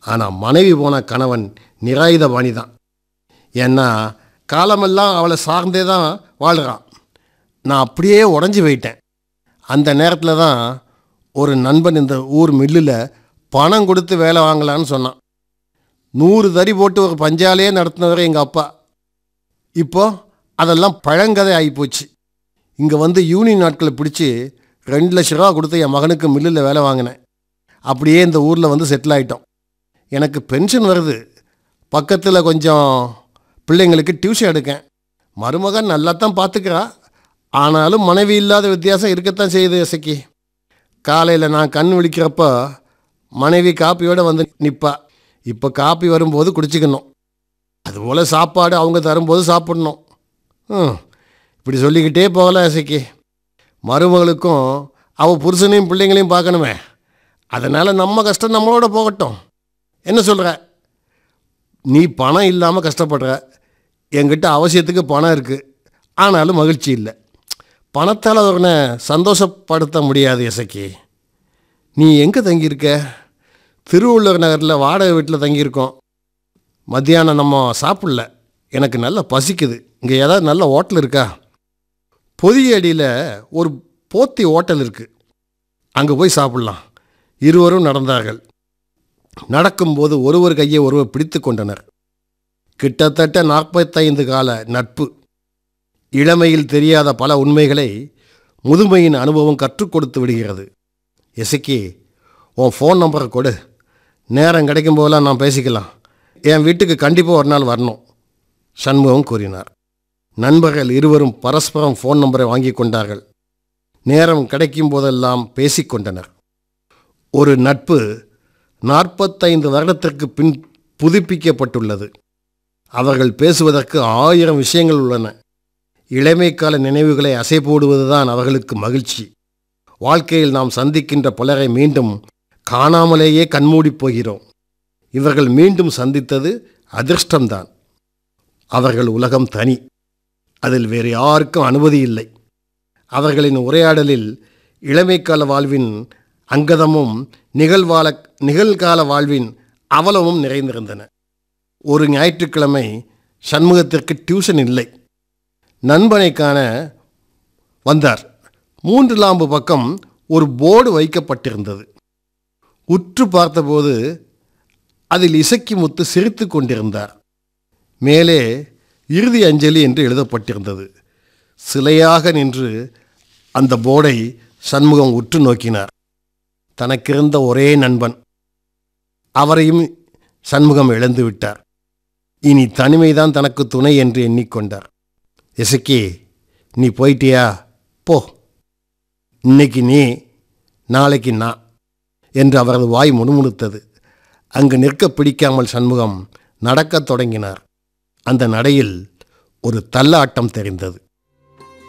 ஆனால் மனைவி போன கணவன் நிராயுதபாணி தான் ஏன்னா காலமெல்லாம் அவளை சார்ந்தே தான் வாழ்கிறான் நான் அப்படியே உடஞ்சி போயிட்டேன் அந்த நேரத்தில் தான் ஒரு நண்பன் இந்த ஊர் மில்லில் பணம் கொடுத்து வேலை வாங்கலான்னு சொன்னான் நூறு தறி போட்டு ஒரு பஞ்சாலையே நடத்தினவர் எங்கள் அப்பா இப்போ அதெல்லாம் பழங்கதை ஆகிப்போச்சு இங்கே வந்து யூனியன் நாட்களை பிடிச்சி ரெண்டு லட்ச ரூபா கொடுத்து என் மகனுக்கு மில்லில் வேலை வாங்கினேன் அப்படியே இந்த ஊரில் வந்து செட்டில் ஆகிட்டோம் எனக்கு பென்ஷன் வருது பக்கத்தில் கொஞ்சம் பிள்ளைங்களுக்கு டியூஷன் எடுக்கேன் மருமகன் நல்லா தான் பார்த்துக்கிறா ஆனாலும் மனைவி இல்லாத வித்தியாசம் இருக்கத்தான் செய்யுது இசைக்கு காலையில் நான் கண் விழிக்கிறப்ப மனைவி காப்பியோடு வந்து நிற்பா இப்போ காப்பி வரும்போது குடிச்சிக்கணும் அதுபோல் சாப்பாடு அவங்க தரும்போது சாப்பிடணும் ம் இப்படி சொல்லிக்கிட்டே போகலாம் இசைக்கு மருமகளுக்கும் அவள் புருஷனையும் பிள்ளைங்களையும் பார்க்கணுமே அதனால் நம்ம கஷ்டம் நம்மளோட போகட்டும் என்ன சொல்கிற நீ பணம் இல்லாமல் கஷ்டப்படுற என்கிட்ட அவசியத்துக்கு பணம் இருக்குது ஆனாலும் மகிழ்ச்சி இல்லை பணத்தால் அவனை சந்தோஷப்படுத்த முடியாது இசைக்கு நீ எங்கே தங்கியிருக்க திருவள்ளூர் நகரில் வாடகை வீட்டில் தங்கியிருக்கோம் மத்தியானம் நம்ம சாப்பிடல எனக்கு நல்லா பசிக்குது இங்கே ஏதாவது நல்ல ஹோட்டல் இருக்கா பொதிய அடியில் ஒரு போத்தி ஹோட்டல் இருக்குது அங்கே போய் சாப்பிட்லாம் இருவரும் நடந்தார்கள் நடக்கும்போது ஒருவர் கையை ஒருவர் பிடித்து கொண்டனர் கிட்டத்தட்ட நாற்பத்தைந்து கால நட்பு இளமையில் தெரியாத பல உண்மைகளை முதுமையின் அனுபவம் கற்றுக் கொடுத்து விடுகிறது எசக்கி உன் ஃபோன் நம்பரை கொடு நேரம் கிடைக்கும் போதெல்லாம் நான் பேசிக்கலாம் என் வீட்டுக்கு கண்டிப்பாக ஒரு நாள் வரணும் சண்முகம் கூறினார் நண்பர்கள் இருவரும் பரஸ்பரம் ஃபோன் நம்பரை வாங்கி கொண்டார்கள் நேரம் கிடைக்கும் போதெல்லாம் பேசிக்கொண்டனர் ஒரு நட்பு நாற்பத்தைந்து வருடத்திற்கு பின் புதுப்பிக்கப்பட்டுள்ளது அவர்கள் பேசுவதற்கு ஆயிரம் விஷயங்கள் உள்ளன இளமைக்கால நினைவுகளை அசை போடுவதுதான் அவர்களுக்கு மகிழ்ச்சி வாழ்க்கையில் நாம் சந்திக்கின்ற பலரை மீண்டும் காணாமலேயே கண்மூடிப் போகிறோம் இவர்கள் மீண்டும் சந்தித்தது அதிர்ஷ்டம்தான் அவர்கள் உலகம் தனி அதில் வேறு யாருக்கும் அனுமதி இல்லை அவர்களின் உரையாடலில் இளமைக்கால வாழ்வின் அங்கதமும் நிகழ்வால நிகழ்கால வாழ்வின் அவலமும் நிறைந்திருந்தன ஒரு ஞாயிற்றுக்கிழமை சண்முகத்திற்கு டியூஷன் இல்லை நண்பனை காண வந்தார் மூன்று லாம்பு பக்கம் ஒரு போர்டு வைக்கப்பட்டிருந்தது உற்று பார்த்தபோது அதில் இசக்கி முத்து சிரித்து கொண்டிருந்தார் மேலே இறுதி அஞ்சலி என்று எழுதப்பட்டிருந்தது சிலையாக நின்று அந்த போர்டை சண்முகம் உற்று நோக்கினார் தனக்கிருந்த ஒரே நண்பன் அவரையும் சண்முகம் இழந்து விட்டார் இனி தனிமைதான் தனக்கு துணை என்று எண்ணிக்கொண்டார் இசக்கி நீ போயிட்டியா போ இன்னைக்கு நீ நாளைக்கு நான் என்று அவரது வாய் முணுமுணுத்தது அங்கு நிற்க பிடிக்காமல் சண்முகம் நடக்கத் தொடங்கினார் அந்த நடையில் ஒரு தள்ளாட்டம் தெரிந்தது